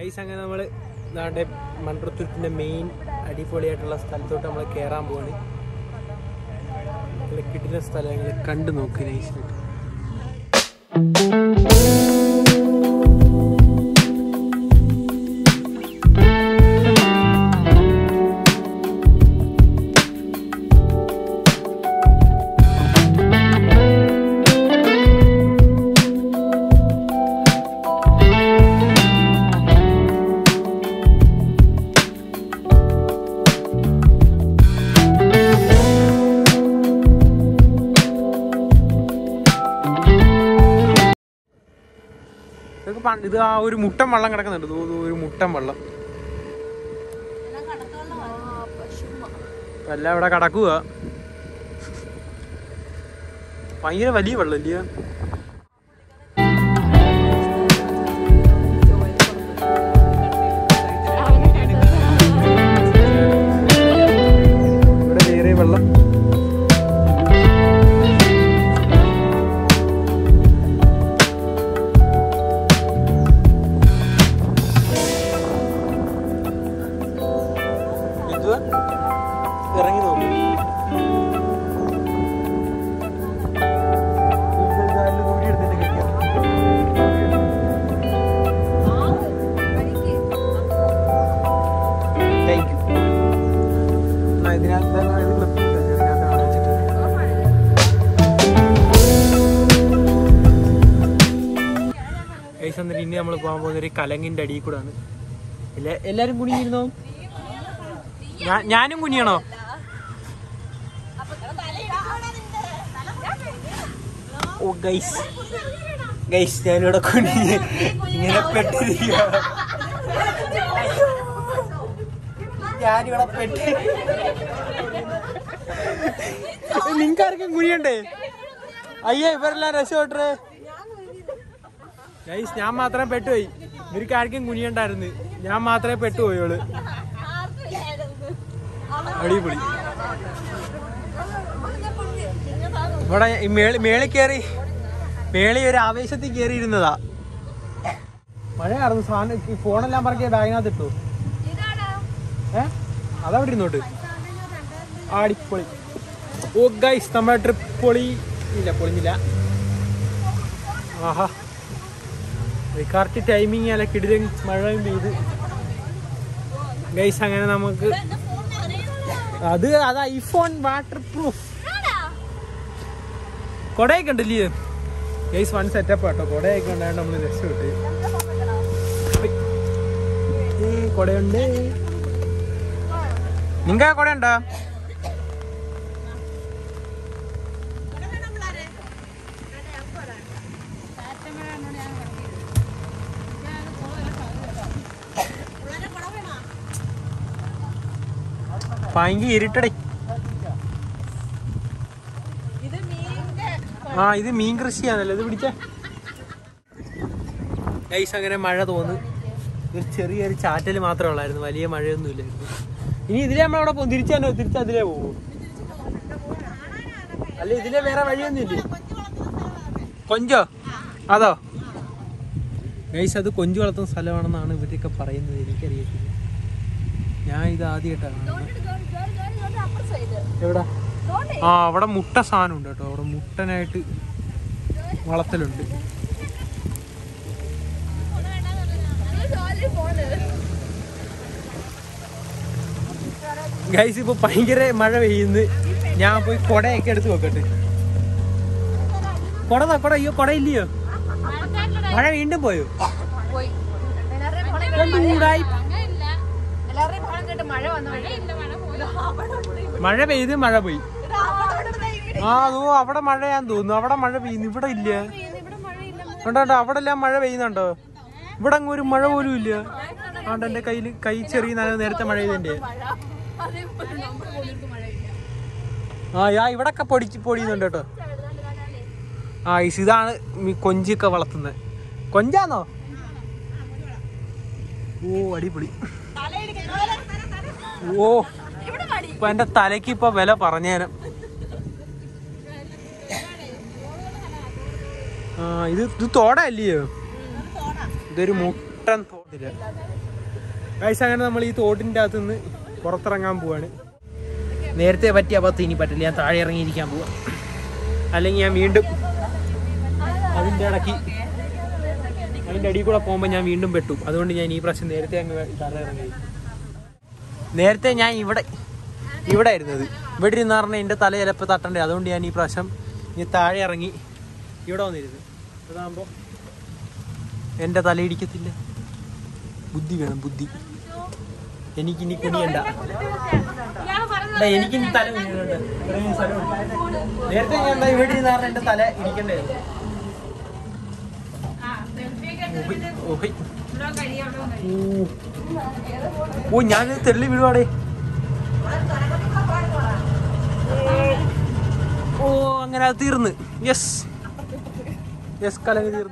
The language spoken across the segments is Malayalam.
ഗൈസ് അങ്ങനെ നമ്മൾ ഇതാണ്ട് മൺട്രത്തുരുത്തിന്റെ മെയിൻ അടിപൊളിയായിട്ടുള്ള സ്ഥലത്തോട്ട് നമ്മൾ കയറാൻ പോവാണ് നല്ല കിട്ടുന്ന സ്ഥലങ്ങൾ കണ്ടു നോക്ക് നൈസായിട്ട് ഇതൊക്കെ പണ്ട് ഇത് ആ ഒരു മുട്ടൻ വെള്ളം കിടക്കുന്നുണ്ട് ദൂ- ദൂ ഒരു മുട്ടൻ വെള്ളം അപ്പൊ എല്ലാം ഇവിടെ കിടക്കുക ഭയങ്കര വലിയ വെള്ളം ഇല്ലയോ ഇവിടെ വേറെ വെള്ളം എന്തുവാ ഇറങ്ങി നോക്കും താങ്ക് യു ഇതിനകത്ത് ഇതിനകത്താണ് വെച്ചിട്ട് ഗൈസ് എന്നിട്ട് ഇനി നമ്മൾ പോകാൻ പോകുന്ന ഒരു കലങ്ങിന്റെ അടിയിൽ കൂടെ ആണ് എല്ലാ- എല്ലാരും കുനിഞ്ഞിരുന്നോ ഞാ- ഞാനും കുനിയണോ ഓ ഗൈസ് ഗൈസ് ഞാനിവിടെ കുനിഞ്ഞ് ഇങ്ങനെ പെട്ടിരിക്കുക ഞാനിവിടെ പെട്ടി നിങ്ങൾക്ക് ആർക്കും കുനിയണ്ടേ അയ്യേ ഇവരെല്ലാം രക്ഷപ്പെട്ടേ ഗൈസ് ഞാൻ മാത്രമേ പെട്ടുപോയി ഇവർക്ക് ആർക്കും കുനിയണ്ടായിരുന്നു ഞാൻ മാത്രമേ പെട്ടുപോയോള് അടിപൊളി ഇവിടെ ഈ മേളി മേളി കയറി മേളി ഒരു ആവേശത്തിൽ കയറി ഇരുന്നതാ മഴയായിരുന്നു സാധനം ഈ ഫോണെല്ലാം പറക്കിയ ബാഗിനകത്ത് ഇട്ടു ഏ അതവിടെ ഇരുന്നോട്ട് ആടിപ്പൊളി ഓ ഗൈസ് നമ്മുടെ ട്രിപ്പ് പൊളി ഇല്ല പൊളിഞ്ഞില്ല ആഹാ കറക്റ്റ് ടൈമിങ് അല്ല കിടിലും മഴയും പെയ്ത് ഗൈസ് അങ്ങനെ നമുക്ക് അത് അത് ഐഫോൺ വാട്ടർ പ്രൂഫ് കൊടയൊക്കെ ഉണ്ടല്ലേ ഗൈസ് വൺ സെറ്റപ്പ് കേട്ടോ കൊടയൊക്കെ ഉണ്ടായത് നമ്മൾ രക്ഷപ്പെട്ട് ഏ, കൊടയുണ്ട് നിങ്ങ കൊട ഉണ്ടോ ഭയങ്കര ഇരുട്ടടേ ആ ഇത് മീൻ കൃഷിയാണല്ലോ ഇത് പിടിച്ച ഗൈസ് അങ്ങനെ മഴ തോന്നു ഒരു ചെറിയൊരു ചാറ്റൽ മാത്രമേ ഉള്ളായിരുന്നു വലിയ മഴയൊന്നും ഇല്ലായിരുന്നു ഇനി ഇതിലെ നമ്മളവിടെ പോകും തിരിച്ചാനോ തിരിച്ച് അതിലേ പോകും അല്ല ഇതിലെ വേറെ വഴിയൊന്നും ഇല്ലേ കൊഞ്ചോ അതോ ഗൈസ് അത് കൊഞ്ചു വളർത്തുന്ന സ്ഥലമാണെന്നാണ് ഇവരൊക്കെ പറയുന്നത് എനിക്കറിയത്തില്ല ഞാൻ ഇത് ആദ്യമായിട്ടാണ് എവിടെ ആ അവിടെ മുട്ട സാധനം ഉണ്ട് കേട്ടോ അവിടെ മുട്ടനായിട്ട് വളർത്തലുണ്ട് ഗൈസ് ഇപ്പൊ ഭയങ്കര മഴ പെയ്യുന്നു ഞാൻ പോയി കൊടയൊക്കെ എടുത്ത് വെക്കട്ടെ കൊട ദാ, കൊട അയ്യോ കൊട ഇല്ലയോ മഴ വീണ്ടും പോയോ എന്ത് ഊടായി? മഴ പെയ്ത് മഴ പോയി ആ അതോ അവിടെ മഴയാന്ന് തോന്നുന്നു അവിടെ മഴ പെയ്യുന്നു ഇവിടെ ഇല്ല കണ്ടോ കണ്ടോ, അവിടെ എല്ലാം മഴ പെയ്യുന്നുണ്ടോ ഇവിടെ അങ്ങ് ഒരു മഴ പോലും ഇല്ല ആണ്ട് എന്റെ കയ്യിൽ കൈ ചെറിയ നന- നേരത്തെ മഴ ചെയ്തതിന്റെ ആ യാ ഇവിടെ ഒക്കെ പൊടിച്ച് പൊടിയുന്നുണ്ട് കേട്ടോ ആ ഇസ് ഇതാണ് ഈ കൊഞ്ചൊക്കെ വളർത്തുന്നത് കൊഞ്ചാന്നോ ഓ അടിപൊളി ഓ ഇപ്പൊ എന്റെ തലക്ക് ഇപ്പൊ വില പറഞ്ഞേരം ആ ഇത് ഇത് തോട അല്ലയോ ഇതൊരു മുട്ടൻ തോടില്ല ഗൈസ് അങ്ങനെ നമ്മൾ ഈ തോട്ടിൻ്റെ അകത്ത് നിന്ന് പുറത്തിറങ്ങാൻ പോവാണ് നേരത്തെ പറ്റിയ അബദ്ധം ഇനി പറ്റില്ല ഞാൻ താഴെ ഇറങ്ങിയിരിക്കാൻ പോവാം അല്ലെങ്കിൽ ഞാൻ വീണ്ടും അതിൻ്റെ ഇടയ്ക്ക് അതിൻ്റെ അടിയിൽ കൂടെ പോകുമ്പോൾ ഞാൻ വീണ്ടും പെട്ടു അതുകൊണ്ട് ഞാൻ ഈ പ്രാവശ്യം നേരത്തെ അങ്ങ് തറ ഇറങ്ങി നേരത്തെ ഞാൻ ഇവിടെ ഇവിടെ ആയിരുന്നത് ഇവിടെ ഇരുന്ന് പറഞ്ഞാൽ എൻ്റെ തല ചിലപ്പോൾ തട്ടണ്ടേ അതുകൊണ്ട് ഞാൻ ഈ പ്രാവശ്യം ഈ താഴെ ഇറങ്ങി ഇവിടെ വന്നിരുന്നു അതാകുമ്പോൾ എൻ്റെ തല ഇടിക്കത്തില്ല ബുദ്ധി വേണം ബുദ്ധി എനിക്കിനി കുനിയണ്ട ഡേ, എനിക്കിനി തല കുനിയണ്ട ഇത്രയും സ്ഥലമുണ്ട്. നേരത്തെ ഞാൻ എന്താ ഇവിടെ ഇരുന്ന് പറഞ്ഞാൽ എൻ്റെ തല ഇടിക്കണ്ടായിരുന്നു ഓഹി, ഓഹി. ഊ. ഓ ഞാൻ തെള്ളി വീഴുവാടേ ഓ അങ്ങനെ അത് തീർന്ന് യെസ് യെസ് കലങ്ങി തീർന്നു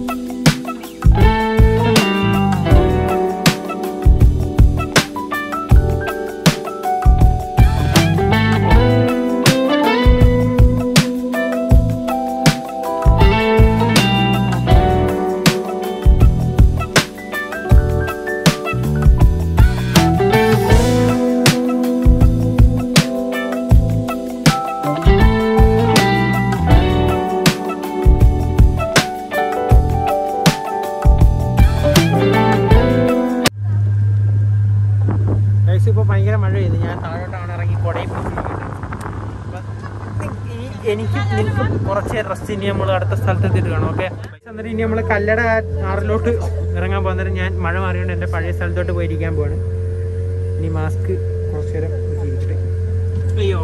ഗൈസ് ഇപ്പോൾ ഭയങ്കര മഴ പെയ്യുന്നു ഞാൻ താഴോട്ടാണ് ഇറങ്ങി കുടയും പിടിച്ചിരിക്കുന്നത്. അപ്പം ഇനി എനിക്ക് നിൽക്കും കുറച്ച് റെസ്റ്റ് ഇനി നമ്മൾ അടുത്ത സ്ഥലത്ത് എത്തിയിട്ട് കാണാം ഓക്കെ അന്നേരം ഇനി നമ്മൾ കല്ലട ആറിലോട്ട് ഇറങ്ങാൻ പോകുന്നേരം ഞാൻ മഴ മാറിയോണ്ട് എൻ്റെ പഴയ സ്ഥലത്തോട്ട് പോയിരിക്കാൻ പോവാണ് ഇനി മാസ്ക് കുറച്ച് നേരം ജീവിച്ചിട്ട് അയ്യോ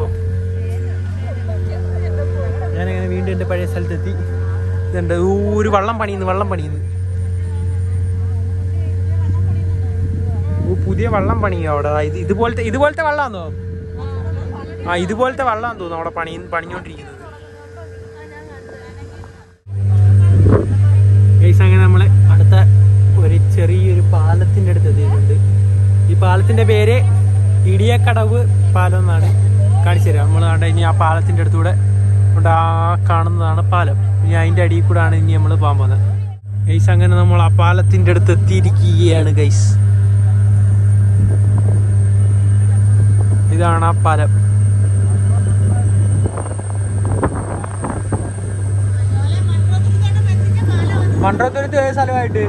ഞാനങ്ങനെ വീണ്ടും എൻ്റെ പഴയ സ്ഥലത്തെത്തി ഇതുണ്ട് ഊ, ഒരു വള്ളം പണിയുന്നു വള്ളം പണിയുന്നു ഓ, പുതിയ വള്ളം പണിയോ അവിടെ ആ, ഇത് ഇതുപോലത്തെ ഇതുപോലത്തെ വള്ളാന്നോ ആ ഇതുപോലത്തെ വള്ളാന്ന് തോന്നുന്നു അവിടെ പണി പണിഞ്ഞോണ്ടിരിക്കുന്നത് ഗൈസ് അങ്ങനെ നമ്മള് അടുത്ത ഒരു ചെറിയൊരു പാലത്തിന്റെ അടുത്ത് എത്തിയിട്ടുണ്ട് ഈ പാലത്തിന്റെ പേര് ഇടിയക്കടവ് പാലം എന്നാണ് കാണിച്ചു തരാം നമ്മൾ അവിടെ ഇനി ആ പാലത്തിന്റെ അടുത്തൂടെ ഉണ്ട് ആ കാണുന്നതാണ് പാലം ഇനി അതിന്റെ അടിയിൽ കൂടെ ആണ് ഇനി നമ്മൾ പോകാൻ പോകുന്നത് ഗൈസ് അങ്ങനെ നമ്മൾ ആ പാലത്തിന്റെ അടുത്ത് എത്തിയിരിക്കുകയാണ് ഗൈസ് ഇതാണ് ആ പാലം മണ്ഡലത്തുരത്ത് ഏത് സ്ഥലമായിട്ട്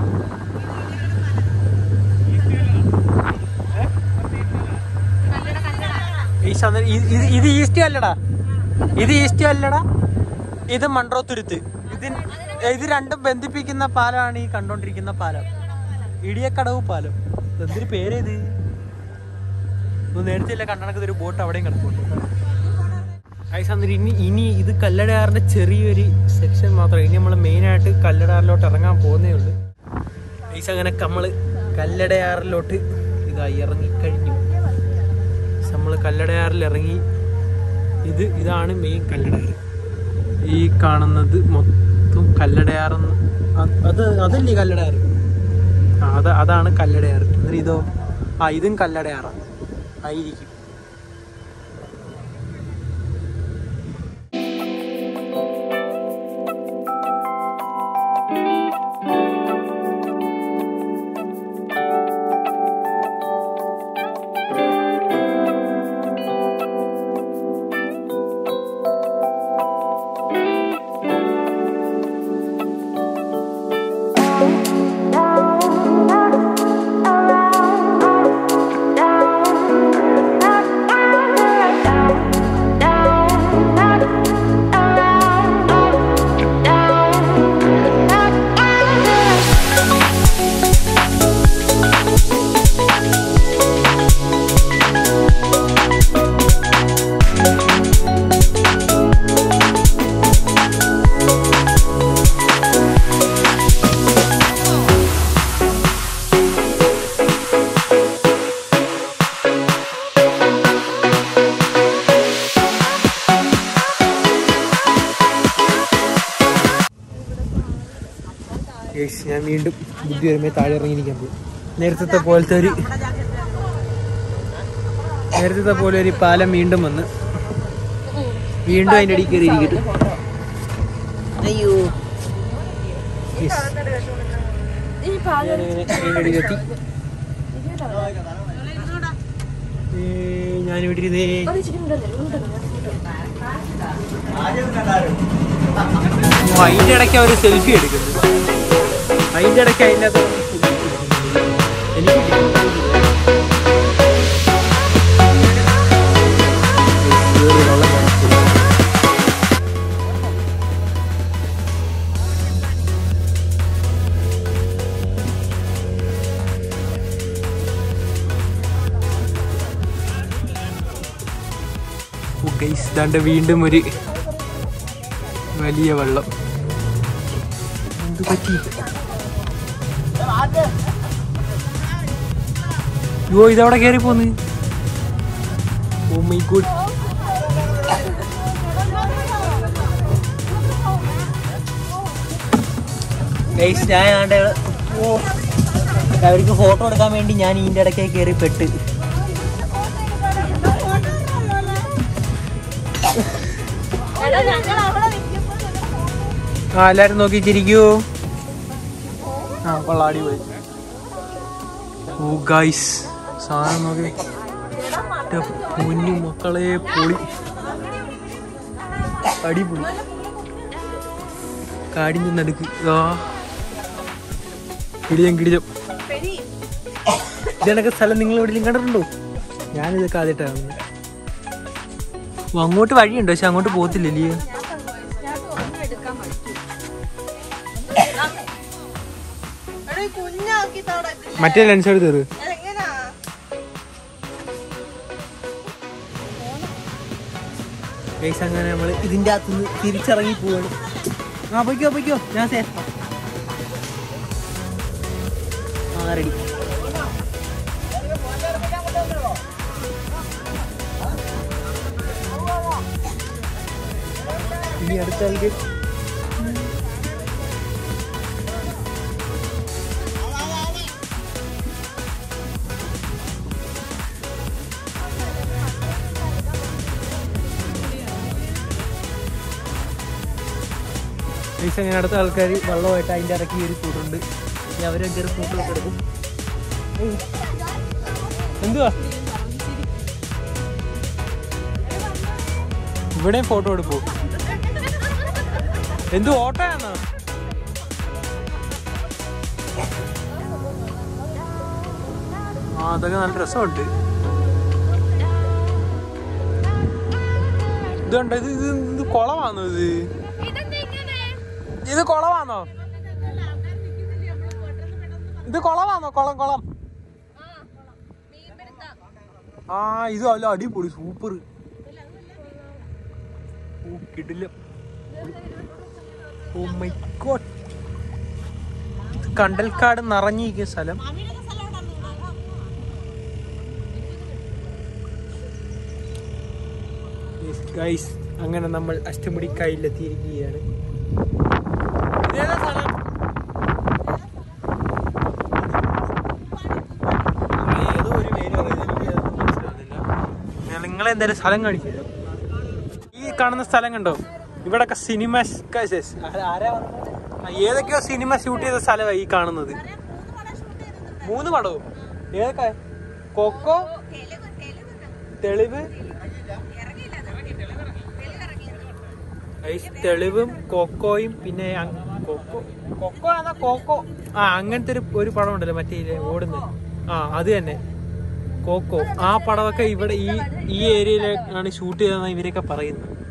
ഈ സന്ദ- ഇത് ഇത് ഇത് ഈസ്റ്റ് അല്ലടാ ഇത് ഈസ്റ്റ് അല്ലടാ ഇത് മൺട്രോത്തുരുത്ത് ഇത് ഇത് രണ്ടും ബന്ധിപ്പിക്കുന്ന പാലമാണ് ഈ കണ്ടോണ്ടിരിക്കുന്ന പാലം ഇടിയക്കടവ് പാലം എന്തൊരു പേരേത് ഒന്ന് നേരത്തെ ഇല്ല കണ്ണണക്ക് ഒരു ബോട്ട് അവിടെയും കിടപ്പുണ്ട് ഐസ് അന്നേരം ഇനി ഇനി ഇത് കല്ലടയാറിന്റെ ചെറിയൊരു സെക്ഷൻ മാത്രമേ ഇനി നമ്മൾ മെയിനായിട്ട് കല്ലടയാറിലോട്ട് ഇറങ്ങാൻ പോകുന്നേ ഉള്ളൂ ഐസ് അങ്ങനെ നമ്മള് കല്ലടയാറിലോട്ട് ഇതാ ഇറങ്ങിക്കഴിഞ്ഞു നമ്മൾ കല്ലടയാറിൽ ഇറങ്ങി ഇത് ഇതാണ് മെയിൻ കല്ലടയാർ ഈ കാണുന്നത് മൊത്തം കല്ലടയാറെന്ന് അത് അത് അതല്ലേ കല്ലടയാർ ആ അത് അതാണ് കല്ലടയാർ എന്നിട്ട് ഇതോ ആ ഇതും കല്ലടയാറാണ് ആയിരിക്കും യേശ് ഞാൻ വീണ്ടും ബുദ്ധി വരുമ്പോൾ താഴെ ഇറങ്ങിയിരിക്കാൻ പോകും നേരത്തെ പോലത്തെ ഒരു നേരത്തെ പോലെ ഒരു പാലം വീണ്ടും വന്ന് വീണ്ടും അതിൻ്റെ അടിയിൽ കയറി ഇരിക്കട്ടെ അയ്യോ Yes. ഈ പാലം ഞാനിങ്ങനെ അതിൻ്റെ അടിയിലെത്തി ഏ, ഞാനിവിടെ ഇരുന്നേ ഓ, അതിന്റെ ഇടയ്ക്ക് അവര് സെൽഫി എടുക്കുന്നു അതിന്റെ ഇടയ്ക്ക് അതിന്റെ അകത്ത് എനിക്ക് കിട്ടി. കേറി വെള്ളം കാണിച്ചു. ഓ, guys, ദാണ്ടെ വീണ്ടും ഒരു വലിയ വെള്ളം എന്ത് പറ്റി യോ ഇതവിടെ കയറി പോന്ന് ഓ മൈ ഗുഡ് ഞാൻ ആണ്ട് ഓ അവർക്ക് ഫോട്ടോ എടുക്കാൻ വേണ്ടി ഞാൻ ഇതിന്റെ ഇടയ്ക്ക് കയറി പെട്ട് ആ എല്ലാരും നോക്കി ചിരിക്കൂ ആ കൊള്ളാടി പോയി ഓ ഗൈസ് സാധനം നോക്കി എന്റെ പൊന്നു മക്കളെ പൊളി അടിപൊളി കാടിന്റെ നടുക്ക് ആ കിടിയം കിടിയം ഇതണക്ക് സ്ഥലം നിങ്ങൾ എവിടെയെങ്കിലും കണ്ടിട്ടുണ്ടോ ഞാനിതൊക്കെ ആദ്യമായിട്ടാണ് ഓ, അങ്ങോട്ട് വഴിയുണ്ടോ പക്ഷെ അങ്ങോട്ട് പോകത്തില്ലല്ലേ കുഞ്ഞാക്കി തവിടെ മറ്റേ ലെൻസ് എടുത്ത് തരും എങ്ങനാ ഗൈസ് അങ്ങനെ നമ്മൾ ഇതിന്റെ അകത്തുനിന്ന് തിരിച്ചിറങ്ങി പോവാണ് ആ പൊയ്ക്കോ പൊയ്ക്കോ ഞാൻ സേഫ് ആ റെഡി ഇനി അടുത്ത ആൾക്ക് ഗൈസ് അങ്ങനെ അടുത്ത ആൾക്കാർ വെള്ളമായിട്ട് അതിൻ്റെ ഇടയ്ക്ക് കയറി കൂട്ടുണ്ട് ഇനി അവരെ കയറി ഫോട്ടോയൊക്കെ എടുക്കും ഏയ്. എന്തുവാ ഇവിടെയും ഫോട്ടോ എടുക്കൂ എന്ത് ഓട്ടോയാണോ ആ അതൊക്കെ നല്ല രസമുണ്ട് ഇതുണ്ട് ഇത് ഇത് ഇത് കുളമാണോ ഇത് ഇത് കുളമാണോ ഇത് കുളമാണോ കുളം കുളം ആ ഇത് അല്ല അടിപൊളി സൂപ്പർ ഓ കിടിലം ഓ മൈ ഗോഡ് കണ്ടൽക്കാട് നിറഞ്ഞിരിക്കുന്ന സ്ഥലം ഗൈസ് അങ്ങനെ നമ്മൾ അഷ്ടമുടിക്കായലിലെത്തിയിരിക്കുകയാണ് ഇതേതാ സ്ഥലം ഏതോ ഒരു പേര് പറയുന്നത് എനിക്ക് മനസ്സിലാവുന്നില്ല. ഞാൻ നിങ്ങളെ എന്തായാലും സ്ഥലം കാണിച്ചു തരാം. ഈ കാണുന്ന സ്ഥലം കണ്ടോ ഇവിടൊക്കെ സിനിമ ഏതൊക്കെയോ സിനിമ ഷൂട്ട് ചെയ്ത സ്ഥലമാണ് ഈ കാണുന്നത് മൂന്ന് പടവും ഏതൊക്കെ കൊക്കോ തെളിവ് ഗൈസ്, തെളിവും കൊക്കോയും പിന്നെ അങ്- കൊക്കോ കൊക്കോ ആണോ കോക്കോ ആ അങ്ങനത്തെ ഒരു ഒരു പടം ഉണ്ടല്ലോ മറ്റേ ഇതിലെ ഓടുന്നത് ആ അത് തന്നെ കോക്കോ ആ പടമൊക്കെ ഇവിടെ ഈ ഈ ഏരിയയിലാണ് ഷൂട്ട് ചെയ്തതെന്ന് ഇവരൊക്കെ പറയുന്നത്